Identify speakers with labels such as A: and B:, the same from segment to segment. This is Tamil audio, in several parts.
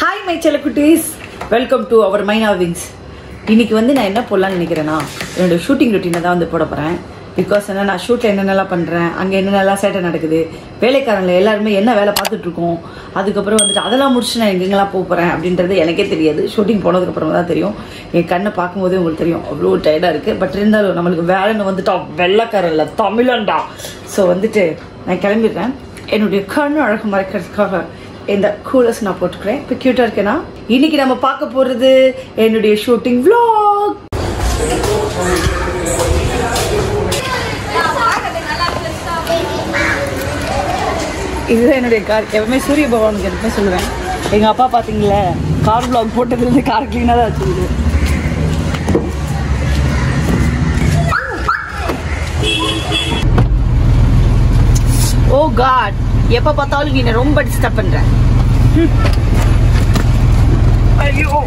A: ஹாய் மை செல்ல குட்டீஸ் வெல்கம் டு அவர் மைனா விங்ஸ் இன்னைக்கு வந்து நான் என்ன போடலாம்னு நினைக்கிறேன்னா என்னோட ஷூட்டிங் ரொட்டீனை தான் வந்து போட போகிறேன் பிகாஸ் என்ன நான் ஷூட்டில் என்னென்னலாம் பண்ணுறேன் அங்கே என்னென்னலாம் சேட்டை நடக்குது வேலைக்காரங்கள எல்லாருமே என்ன வேலை பார்த்துட்டு இருக்கோம் அதுக்கப்புறம் வந்துட்டு அதெல்லாம் முடிச்சு நான் எங்கெங்கெல்லாம் போக போகிறேன் அப்படின்றது எனக்கே தெரியாது ஷூட்டிங் போனதுக்கப்புறம் தான் தெரியும் என் கண்ணை பார்க்கும்போதே உங்களுக்கு தெரியும் அவ்வளோ டயர்டாக இருக்குது பட் இருந்தாலும் நம்மளுக்கு வேலைன்னு வந்துட்டா வெள்ளைக்காரன் இல்லை தமிழன்டா ஸோ வந்துட்டு நான் கிளம்பிடுறேன் என்னுடைய கண்ணு அழகு மறைக்கிறதுக்காக இந்த கூலர்ஸ் நான் போட்டுக்கிறேன் இப்போ க்யூட்டாக இருக்கேனா இன்னைக்கு நம்ம பார்க்க போகிறது என்னுடைய ஷூட்டிங் vlog இதுதான் என்னுடைய கார் எப்பவுமே சூரிய பகவானுக்கு எப்பவுமே சொல்லுவேன் எங்கள் அப்பா பார்த்தீங்களே கார் vlog போட்டதுலேருந்து கார் க்ளீனாக தான் வச்சுருது ஓ காட் எப்போ பார்த்தாலும் நீ என்னை ரொம்ப டிஸ்டர்ப் பண்ற ம். ஐயோ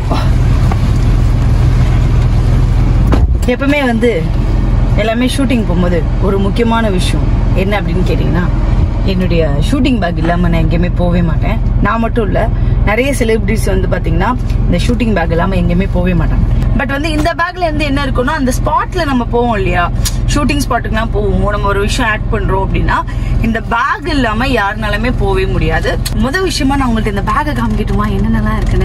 A: எப்பவுமே வந்து எல்லாமே ஷூட்டிங் போகும்போது ஒரு முக்கியமான விஷயம் என்ன அப்படின்னு கேட்டிங்கன்னா என்னுடைய ஷூட்டிங் பேக் இல்லாமல் நான் எங்கேயுமே போகவே மாட்டேன் நான் மட்டும் இல்லை நிறைய செலிபிரிட்டிஸ் வந்து பார்த்தீங்கன்னா இந்த ஷூட்டிங் பேக் இல்லாமல் எங்கேயுமே போகவே மாட்டாங்க பட் வந்து இந்த பேக்ல இருந்து என்ன இருக்குன்னா அந்த ஸ்பாட்ல நம்ம போவோம் இல்லையா ஷூட்டிங் ஸ்பாட்டுக்குலாம் போவோம் நம்ம ஒரு விஷயம் ஆட் பண்றோம் அப்படின்னா இந்த பேக் இல்லாம யாருனாலுமே போகவே முடியாது முதல் விஷயமா நான் உங்கள்ட்ட இந்த பேக்கை காமிக்கட்டுமா என்னென்னலாம் இருக்குன்னு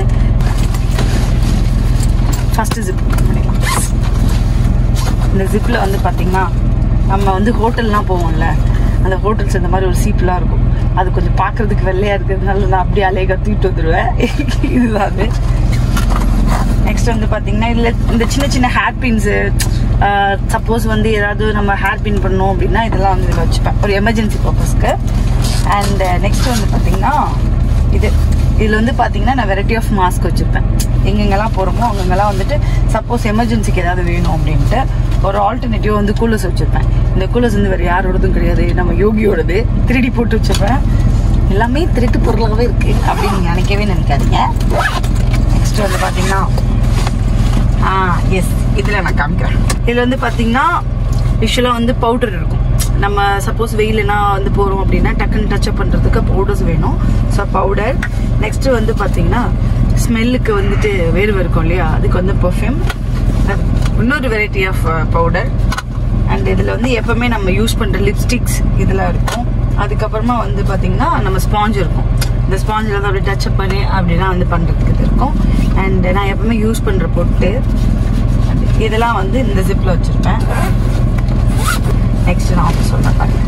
A: ஃபர்ஸ்ட் ஜிப் பண்ணிடலாம் இந்த ஜிப்பில் வந்து பார்த்தீங்கன்னா நம்ம வந்து ஹோட்டல்லாம் போவோம்ல அந்த ஹோட்டல்ஸ் இந்த மாதிரி ஒரு சீப்லாம் இருக்கும் அது கொஞ்சம் பார்க்கறதுக்கு வெள்ளையாக இருக்கிறதுனால நான் அப்படியே அலையை தூக்கிட்டு வந்துடுவேன் இதுதான் அது நெக்ஸ்ட் வந்து பார்த்தீங்கன்னா இதில் இந்த சின்ன சின்ன ஹேர் பின்ஸு சப்போஸ் வந்து ஏதாவது நம்ம ஹேர் பின் பண்ணோம் அப்படின்னா இதெல்லாம் வந்து இதில் வச்சுப்பேன் ஒரு எமர்ஜென்சி பர்பஸ்க்கு அண்ட் நெக்ஸ்ட் வந்து பார்த்தீங்கன்னா இது இதில் வந்து பார்த்தீங்கன்னா நான் வெரைட்டி ஆஃப் மாஸ்க் வச்சுருப்பேன் எங்கெங்கெல்லாம் போகிறோமோ அங்கங்கெல்லாம் வந்துட்டு சப்போஸ் எமர்ஜென்சிக்கு ஏதாவது வேணும் அப்படின்ட்டு ஒரு ஆல்டர்னேட்டிவ் வந்து கூலர்ஸ் வச்சுருப்பேன் இந்த கூலர்ஸ் வந்து வேறு யாரோடதும் கிடையாது நம்ம யோகியோடது திருடி போட்டு வச்சுருப்பேன் எல்லாமே திருட்டு பொருளாகவே இருக்குது அப்படின்னு நீங்கள் நினைக்கவே நினைக்காதீங்க நெக்ஸ்ட் வந்து பார்த்தீங்கன்னா ஆ எஸ் இதில் நான் காமிக்கிறேன் இதில் வந்து பார்த்தீங்கன்னா யூஸ்வலாக வந்து பவுடர் இருக்கும் நம்ம சப்போஸ் வெயிலுனா வந்து போகிறோம் அப்படின்னா டக்குன்னு டச்சப் பண்ணுறதுக்கு பவுடர்ஸ் வேணும் ஸோ பவுடர் நெக்ஸ்ட்டு வந்து பார்த்தீங்கன்னா ஸ்மெல்லுக்கு வந்துட்டு வேர்வை இருக்கும் இல்லையா அதுக்கு வந்து பர்ஃப்யூம் இன்னொரு வெரைட்டி ஆஃப் பவுடர் அண்ட் இதில் வந்து எப்பவுமே நம்ம யூஸ் பண்ணுற லிப்ஸ்டிக்ஸ் இதெல்லாம் இருக்கும் அதுக்கப்புறமா வந்து பார்த்தீங்கன்னா நம்ம ஸ்பாஞ்ச் இருக்கும் இந்த ஸ்பாஞ்சில் வந்து அப்படியே டச்சப் பண்ணி அப்படிலாம் வந்து பண்ணுறதுக்கு இது இருக்கும் அண்ட் நான் எப்பவுமே யூஸ் பண்ணுற பொட்டு இதெல்லாம் வந்து இந்த ஜிப்பில் வச்சுருப்பேன் நெக்ஸ்ட் நான் வந்து சொல்கிறேன் பாருங்க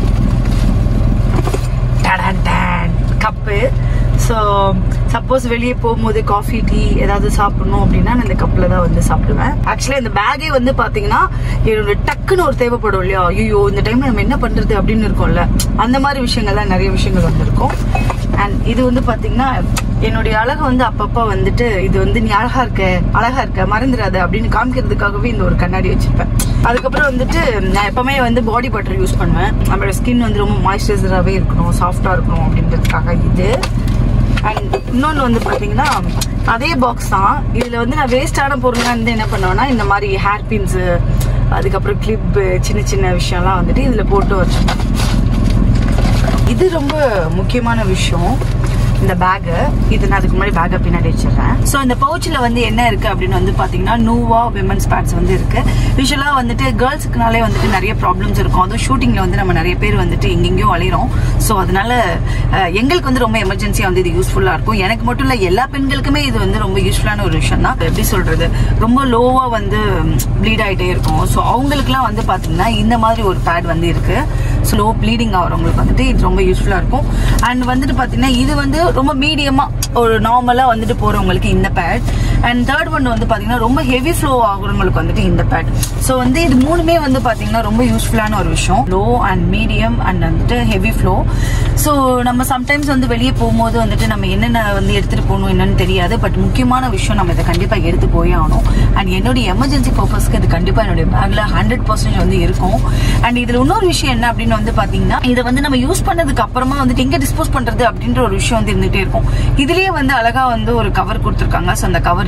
A: டடான் டான் கப்பு ஸோ சப்போஸ் வெளியே போகும்போது காஃபி டீ ஏதாவது சாப்பிடணும் அப்படின்னா நான் இந்த கப்பில் தான் வந்து சாப்பிடுவேன் ஆக்சுவலி இந்த பேக்கே வந்து பார்த்தீங்கன்னா என்னோட டக்குன்னு ஒரு தேவைப்படும் இல்லையா ஐயோ இந்த டைம்ல நம்ம என்ன பண்ணுறது அப்படின்னு இருக்கும்ல அந்த மாதிரி விஷயங்கள்லாம் நிறைய விஷயங்கள் வந்திருக்கும் அண்ட் இது வந்து பார்த்தீங்கன்னா என்னுடைய அழகை வந்து அப்பப்போ வந்துட்டு இது வந்து நீ அழகா இருக்க அழகா இருக்க மறந்துடாத அப்படின்னு காமிக்கிறதுக்காகவே இந்த ஒரு கண்ணாடி வச்சிருப்பேன் அதுக்கப்புறம் வந்துட்டு நான் எப்பவுமே வந்து பாடி பட்டர் யூஸ் பண்ணுவேன் நம்மளோட ஸ்கின் வந்து ரொம்ப மாய்ஸ்சரைசராகவே இருக்கணும் சாஃப்டாக இருக்கணும் அப்படின்றதுக்காக இது அண்ட் இன்னொன்று வந்து பார்த்தீங்கன்னா அதே பாக்ஸ் தான் இதில் வந்து நான் வேஸ்டான பொருள்லாம் வந்து என்ன பண்ணுவேன்னா இந்த மாதிரி ஹேர் பின்ஸு அதுக்கப்புறம் கிளிப்பு சின்ன சின்ன விஷயம்லாம் வந்துட்டு இதில் போட்டு வச்சுப்பேன் இது ரொம்ப முக்கியமான விஷயம் இந்த பேகு இது நான் அதுக்கு முன்னாடி பேக்கை பின்னாடி வச்சிடுறேன் ஸோ இந்த பவுச்சில் வந்து என்ன இருக்கு அப்படின்னு வந்து பார்த்தீங்கன்னா நூவா விமன்ஸ் பேட்ஸ் வந்து இருக்கு யூஸ்வலாக வந்துட்டு கேர்ள்ஸுக்குனாலே வந்துட்டு நிறைய ப்ராப்ளம்ஸ் இருக்கும் அதுவும் ஷூட்டிங்கில் வந்து நம்ம நிறைய பேர் வந்துட்டு எங்கெங்கேயும் அலையிறோம் ஸோ அதனால அஹ், எங்களுக்கு வந்து ரொம்ப எமர்ஜென்சியாக வந்து இது யூஸ்ஃபுல்லாக இருக்கும் எனக்கு மட்டும் இல்லை எல்லா பெண்களுக்குமே இது வந்து ரொம்ப யூஸ்ஃபுல்லான ஒரு விஷயம் தான் எப்படி சொல்றது ரொம்ப லோவாக வந்து ப்ளீட் ஆகிட்டே இருக்கும் ஸோ அவங்களுக்குலாம் வந்து பார்த்தீங்கன்னா இந்த மாதிரி ஒரு பேட் வந்து இருக்கு ஸ்லோ ப்ளீடிங் ஆகிறவங்களுக்கு வந்துட்டு இது ரொம்ப யூஸ்ஃபுல்லாக இருக்கும் அண்ட் வந்துட்டு பார்த்தீங்கன்னா இது வந்து ரொம்ப மீடியமாக ஒரு நார்மலாக வந்துட்டு போகிறவங்களுக்கு இந்த பேட் அண்ட் தேர்ட் ஒன் வந்து பார்த்தீங்கன்னா ரொம்ப ஹெவி ஃப்ளோ ஆகுறவங்களுக்கு வந்துட்டு இந்த பேட் ஸோ வந்து இது மூணுமே வந்து பார்த்தீங்கன்னா ரொம்ப யூஸ்ஃபுல்லான ஒரு விஷயம் லோ அண்ட் மீடியம் அண்ட் வந்துட்டு ஹெவி ஃப்ளோ ஸோ நம்ம சம்டைம்ஸ் வந்து வெளியே போகும்போது வந்துட்டு நம்ம என்னென்ன வந்து எடுத்துகிட்டு போகணும் என்னன்னு தெரியாது பட் முக்கியமான விஷயம் நம்ம இதை கண்டிப்பாக எடுத்து போயே ஆகணும் அண்ட் என்னுடைய எமர்ஜென்சி பர்பஸ்க்கு இது கண்டிப்பாக என்னுடைய பேக்கில் ஹண்ட்ரட் பர்சன்டேஜ் வந்து இருக்கும் அண்ட் இதில் இன்னொரு விஷயம் என்ன அப்படின்னு வந்து பார்த்தீங்கன்னா இதை வந்து நம்ம யூஸ் பண்ணதுக்கு அப்புறமா வந்துட்டு எங்கே டிஸ்போஸ் பண்ணுறது அப்படின்ற ஒரு விஷயம் வந்து இருந்துகிட்டே இருக்கும் இதுலேயே வந்து அழகா வந்து ஒரு கவர் கொடுத்துருக்காங்க ஸோ அந்த கவர்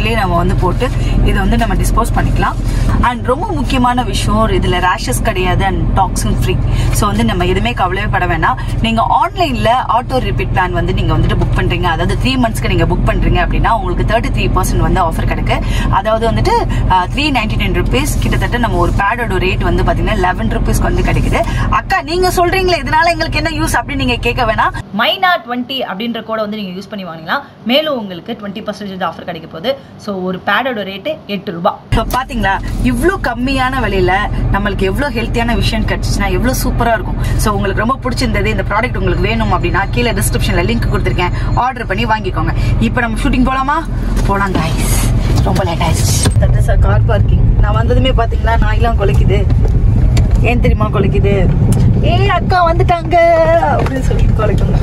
A: ஃபுட்லேயே நம்ம வந்து போட்டு இதை வந்து நம்ம டிஸ்போஸ் பண்ணிக்கலாம் அண்ட் ரொம்ப முக்கியமான விஷயம் இதில் ரேஷஸ் கிடையாது அண்ட் டாக்ஸின் ஃப்ரீ ஸோ வந்து நம்ம எதுவுமே கவலையே பட வேணாம் நீங்கள் ஆன்லைனில் ஆட்டோ ரிப்பீட் பிளான் வந்து நீங்கள் வந்துட்டு புக் பண்ணுறீங்க அதாவது த்ரீ மந்த்ஸ்க்கு நீங்கள் புக் பண்ணுறீங்க அப்படின்னா உங்களுக்கு தேர்ட்டி த்ரீ பர்சன்ட் வந்து ஆஃபர் கிடைக்கு அதாவது வந்துட்டு த்ரீ நைன்டி நைன் ருபீஸ் கிட்டத்தட்ட நம்ம ஒரு பேடோட ரேட் வந்து பார்த்தீங்கன்னா லெவன் ருபீஸ்க்கு வந்து கிடைக்குது அக்கா நீங்கள் சொல்கிறீங்களே இதனால எங்களுக்கு என்ன யூஸ் அப்படின்னு நீங்கள் கேட்க வேணாம்
B: மைனா டுவெண்ட்டி அப்படின்ற கோட வந்து நீங்கள் யூஸ் பண்ணி வாங்கிக்கலாம் மேலும் உங்களுக்கு டுவெண்ட்டி பர்சன்டேஜ் ஆஃபர் கிடைக்க போகுது ஸோ ஒரு பேடோட ரேட்டு எட்டு ரூபாய்
A: இப்போ பாத்தீங்களா இவ்ளோ கம்மியான விலையில நம்மளுக்கு எவ்வளோ ஹெல்த்தியான விஷயம் கிடைச்சிச்சுன்னா எவ்வளோ சூப்பரா இருக்கும் ஸோ உங்களுக்கு ரொம்ப பிடிச்சிருந்தது இந்த ப்ராடக்ட் உங்களுக்கு வேணும் அப்படின்னா கீழே டிஸ்கிரிப்ஷன்ல லிங்க் கொடுத்துருக்கேன் ஆர்டர் பண்ணி வாங்கிக்கோங்க இப்போ நம்ம ஷூட்டிங் போலாமா போலாம் guys ரொம்ப லேட் ஆயிடுச்சு தட்டு சார் கார் பார்க்கிங் நான் வந்ததுமே பாத்தீங்களா நாயெல்லாம் குலைக்குது ஏன் தெரியுமா குலைக்குது ஏய் அக்கா வந்துட்டாங்க அப்படின்னு சொல்லிட்டு குலைக்குங்க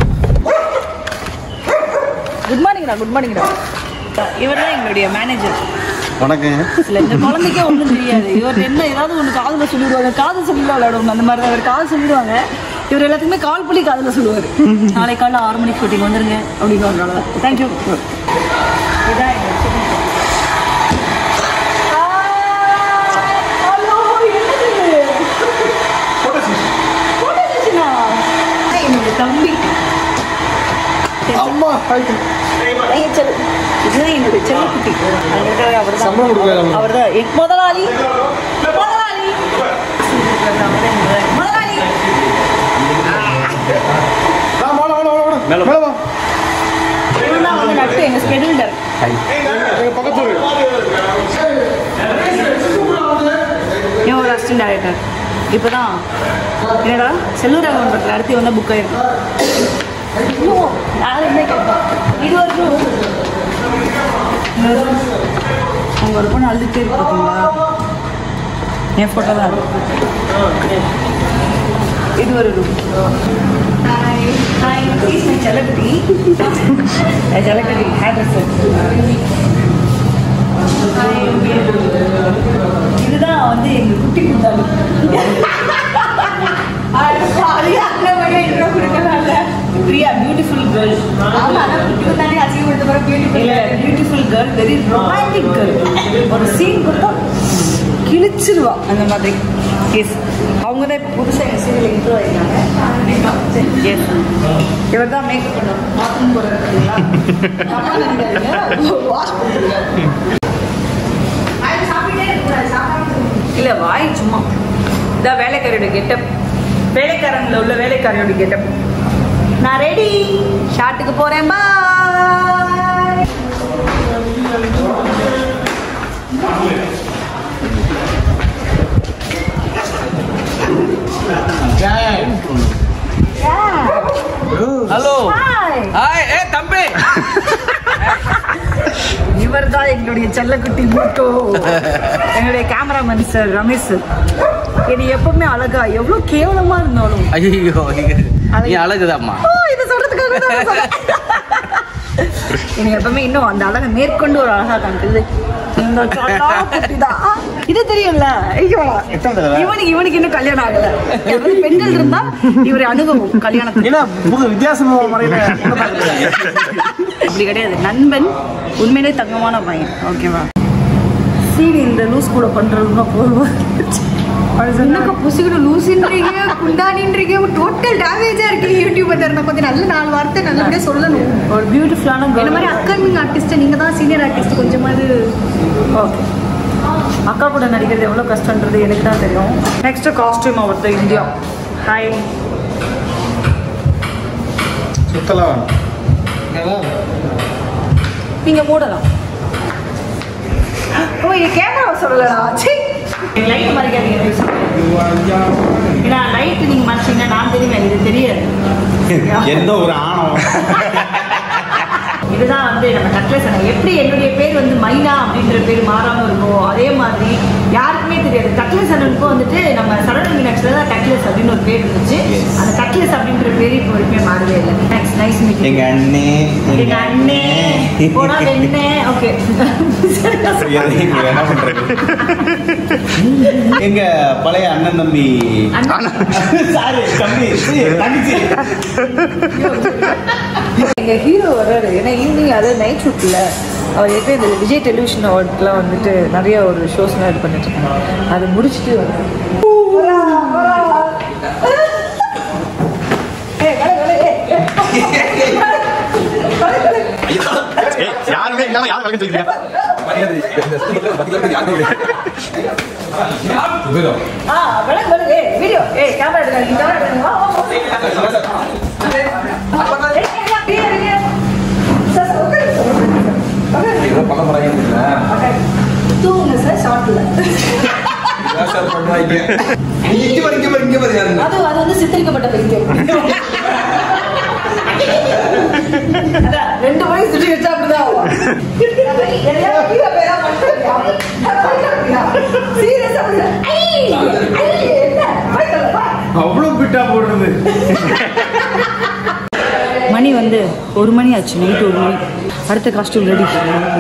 A: குட் மார்னிங்டா குட் மார்னிங்டா இவர் தான் எங்களுடைய மேனேஜர்
C: வணக்கங்க
A: இல்ல இந்த குழந்தைக்கே ஒண்ணும் தெரியாது இவர் என்ன ஏதாவது ஒண்ணு காதுல சொல்லிடுவாங்க காது சொல்லிட்டு விளையாடுவாங்க அந்த மாதிரி தான் இவர் காது சொல்லிடுவாங்க இவர் எல்லாத்துக்குமே கால் பண்ணி காதுல சொல்லுவாரு நாளை காலைல ஆறு மணிக்கு ஷூட்டிங் வந்துருங்க அப்படின்னு தேங்க்யூ இதான் எங்க chicken curry. ஹலோ என்னது Photo session ஆ? என்னோட தம்பி
C: அம்மா
A: என் செல்ல- இதுதான் என்னுடைய செல்லக்குட்டி அவர்
C: சம்பளம் கொடுக்கல
A: அவர் தான் என் முதலாளி முதலாளி முதலாளி
C: வா வாடா வாடா வாடா மேல மேல வா
A: இவன் தான் வந்து நட்டு எங்க ஸ்கெடியூல்டர்
C: எங்க பக்கத்து ஊரு
A: இவன் ஒரு அசிஸ்டன்ட் டைரக்டர் இப்போதான் என்னடா செல்லூர் ராகவன் படத்தில் அடுத்து வந்தால் புக் ஆயிடும் இன்னும் யாருமே கேட்போம் இது வரைக்கும் இன்னொரு room. அவங்க ஒரு பொண்ணு அழுதுகிட்டே இருக்கு பார்த்தீங்களா என் ஃபோட்டோ தான் இருக்கு. இது ஒரு room hi hi please my செல்லக்குட்டி செல்லக்குட்டி ஹேர் ட்ரெஸ் இதுதான் வந்து எங்க குட்டி குந்தாளி பிரியா பியூட்டிஃபுல் கேர்ள் இல்ல beautiful girl very romantic girl ஒரு சீன் கொடுத்தா கிழிச்சிருவா அந்த மாதிரி எஸ் அவங்க தான் இப்போ புதுசாக எங்கள் சீரியல் இன்ட்ரோ ஆயிருக்காங்க எஸ் இவர் தான் மேக்கப் பண்ணுவார் பாத்ரூம் போடுறதுங்களா வாஷ் பண்ணுறீங்க இல்ல வாய் சும்மா இதான் வேலைக்காரியோட கெட்டப் வேலைக்காரன்ல உள்ள வேலைக்காரியோட கெட்டப் நான் ரெடி ஷாட்டுக்கு போறேன் பாய்
D: ஹலோ
A: ஹாய்
D: ஹாய் ஏ தம்பி
A: இவர் தான் எங்களுடைய செல்லக்குட்டி மூட்டோ எங்களுடைய கேமராமேன் சார் ரமேஷ் சார் இது எப்பவுமே அழகா எவ்வளவு கேவலமா இருந்தாலும்
D: ஐயோ நீ அழகுதாம்மா
A: ஓ, இதை சொல்றதுக்காக தான் நான் சொன்னேன். எனக்கு எப்பவுமே இன்னும் அந்த அழகை மேற்கொண்டு ஒரு அழகா காமிக்குது இந்த சட்டா குட்டிதான். இது தெரியும்ல ஐயோ இவனுக்கு இவனுக்கு இன்னும் கல்யாணம் ஆகல எவ்வளவு பெண்கள் இருந்தா இவரை அனுபவம் கல்யாணத்துக்கு
C: என்ன புது வித்தியாசமா முறையில
A: அப்படி கிடையாது நண்பன் உண்மையிலே தங்கமான பையன் ஓகேவா சீடி இந்த லூஸ் கூட பண்றதுன்னா போதும்
E: என்னக்கா புசுக்கிட்டு லூசின்றீங்க குண்டானின்றீங்க டோட்டல் டேமேஜா இருக்கு யூடியூப் தரணும் கொஞ்சம் நல்ல நாலு வார்த்தை நல்லபடியா சொல்லணும்
A: ஒரு பியூட்டிஃபுல்லான
E: இந்த மாதிரி அக்கமிங் ஆர்டிஸ்ட் நீங்க தான் சீனியர் ஆர்டிஸ்ட் கொஞ்சமாவது
A: ஓகே அக்கா கூட நடிக்கிறது எவ்வளோ கஷ்டன்றது எனக்கு தான் தெரியும் நெக்ஸ்ட் காஸ்டியூம் அவர் தான் இந்தியா ஹாய்
C: சுத்தலாம்
A: நீங்க மூடலாம்
E: ஓ இது கேமரா சொல்லலடா சீ
A: லைட் மறைக்காதீங்க ஏன்னா லைட் நீங்க மறைச்சீங்கன்னா நான் தெரியுமே இது தெரியாது
C: என்ன ஒரு ஆணவம்
A: இதுதான் வந்து நம்ம நக்லஸ் எப்படி என்னுடைய பேர் வந்து மைனா அப்படின்ற பேர் மாறாம இருக்கும் அதே மாதிரி யாருக்குமே தெரியாது டக்லஸ் அண்ணனுக்கும் வந்துட்டு நம்ம சரவண மீனாட்சியில் தான் டக்லஸ் அப்படின்னு ஒரு பேர் இருந்துச்சு அந்த டக்லஸ் அப்படின்ற பேர் இப்போ வரைக்குமே மாறவே இல்லை நைஸ் நைஸ்
C: எங்க
A: மீட்டிங்
C: அண்ணே
A: எங்க அண்ணே போனா வெண்ணே ஓகே
C: எங்க என்ன பண்றது எங்க பழைய அண்ணன் தம்பி சாரி தம்பி சீ, தங்கச்சி
A: எங்க ஹீரோ வர்றாரு ஏன்னா ஈவினிங் அது நைட் ஷூட்ல
B: அவர் ஏற்கனவே இந்த விஜய் டெலிவிஷன் அவார்டுக்குலாம் வந்துட்டு நிறைய ஒரு ஷோஸ்லாம் இது பண்ணிட்டு இருக்காங்க அதை முடிச்சுட்டு வர்றாரு.
F: யாருமே இல்லாம யாரும் கலந்து சொல்லிருக்கேன்
B: ஆ விளக்கு விளக்கு ஏய் வீடியோ ஏய் கேமரா எடுக்காதீங்க கேமரா எடுக்காதீங்க வா வா வா ஏய், ஏய், ஏய், ஏய், ஏய். சார், சார், உட்காருங்க, உட்காருங்க. தூங்குங்க சார் ஷார்ட்ல அது அது வந்து சித்தரிக்கப்பட்ட வைத்தியம் அதான், ரெண்டு மணி சுற்றி வச்சா அப்படிதான் ஆகும். எதையாவது கீழே போய் தான் பண்ணிட்டு Serious ஆ அப்படிதான். ஐ, ஐ, என்ன? போய் வா.
C: அவ்வளவு பிட்டா போடுறது
B: மணி வந்து ஒரு மணி ஆச்சு நைட்டு ஒரு மணி அடுத்த காஸ்டியூம் ரெடி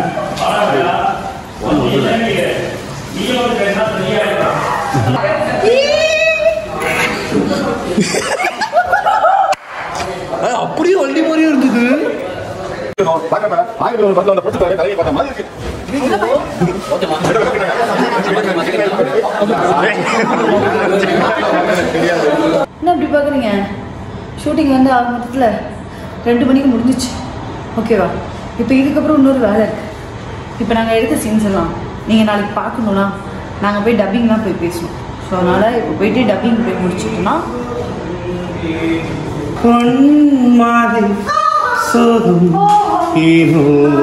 F: அப்படியே வண்டி மாதிரியே இருந்தது ஆயிரத்தி ஒரு பத்துல அந்த பொறுத்து தலையை பார்த்த மாதிரி இருக்கு
B: என்ன அப்படி பார்க்குறீங்க ஷூட்டிங் வந்து ஆக மொத்தத்தில் ரெண்டு மணிக்கு முடிஞ்சிச்சு ஓகேவா இப்போ இதுக்கப்புறம் இன்னொரு வேலை இருக்குது இப்போ நாங்கள் எடுத்த சீன்ஸ் எல்லாம் நீங்கள் நாளைக்கு பார்க்கணுன்னா நாங்கள் போய் டப்பிங்லாம் போய் பேசணும் ஸோ அதனால் இப்போ போயிட்டு டப்பிங் போய் முடிச்சிட்டோன்னா
C: பொன்மாதை சோகம் ஏனோ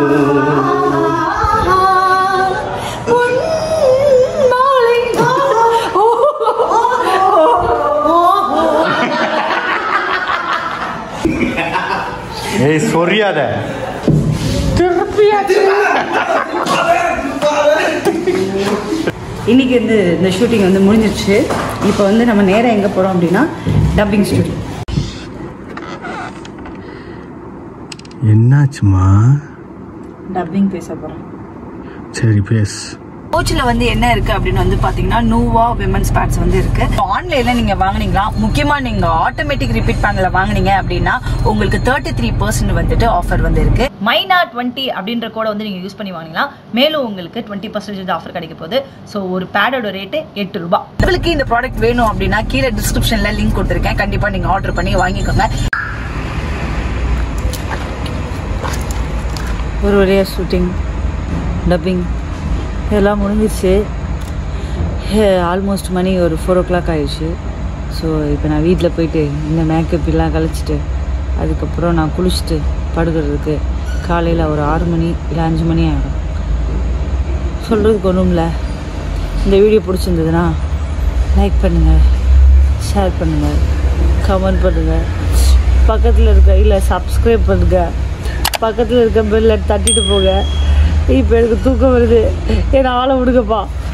C: ஏய் சொரியாத
B: இன்னைக்கு வந்து இந்த ஷூட்டிங் வந்து முடிஞ்சிருச்சு இப்போ வந்து நம்ம நேராக எங்கே போகிறோம் அப்படின்னா டப்பிங் ஸ்டுடியோ
C: என்னாச்சுமா
B: டப்பிங் பேச போகிறோம்
C: சரி பேஸ்
A: கோச்சில் வந்து என்ன இருக்கு அப்படின்னு வந்து பாத்தீங்கன்னா நூவா விமன்ஸ் பேட்ஸ் வந்து இருக்கு ஆன்லைன்ல நீங்க வாங்குனீங்களா முக்கியமா நீங்க ஆட்டோமேட்டிக் ரிப்பீட் பேனல வாங்குனீங்க அப்படின்னா உங்களுக்கு தேர்ட்டி த்ரீ பர்சன்ட் வந்துட்டு ஆஃபர் வந்து இருக்கு
B: மைனா டுவெண்ட்டி அப்படின்ற கோடை வந்து நீங்கள் யூஸ் பண்ணி வாங்கிக்கலாம் மேலும் உங்களுக்கு டுவெண்ட்டி பர்சன்டேஜ் ஆஃபர் கிடைக்க போகுது ஸோ ஒரு பேடோட ரேட்டு எட்டு ரூபாய்
A: உங்களுக்கு இந்த ப்ராடக்ட் வேணும் அப்படின்னா கீழே டிஸ்கிரிப்ஷன்ல லிங்க் கொடுத்துருக்கேன் கண்டிப்பா நீங்க ஆர்டர் பண்ணி வாங்கிக்கோங்க
B: ஒரு வழியாக ஷூட்டிங் டப்பிங் இதெல்லாம் முடிஞ்சிருச்சு ஆல்மோஸ்ட் மணி ஒரு ஃபோர் ஓ கிளாக் ஆயிடுச்சு ஸோ இப்போ நான் வீட்டில் போயிட்டு இந்த மேக்கப் எல்லாம் கழிச்சிட்டு அதுக்கப்புறம் நான் குளிச்சுட்டு படுக்கிறதுக்கு காலையில் ஒரு ஆறு மணி இல்லை அஞ்சு மணி ஆகிடும் சொல்கிறதுக்கு ஒன்றும் இல்லை இந்த வீடியோ பிடிச்சிருந்ததுன்னா லைக் பண்ணுங்கள் ஷேர் பண்ணுங்கள் கமெண்ட் பண்ணுங்கள் பக்கத்தில் இருக்க இல்லை சப்ஸ்கிரைப் பண்ணுங்கள் பக்கத்தில் இருக்க பெல்லை தட்டிட்டு போங்க இப்போ எனக்கு தூக்கம் வருது என்னை ஆளை விடுங்கப்பா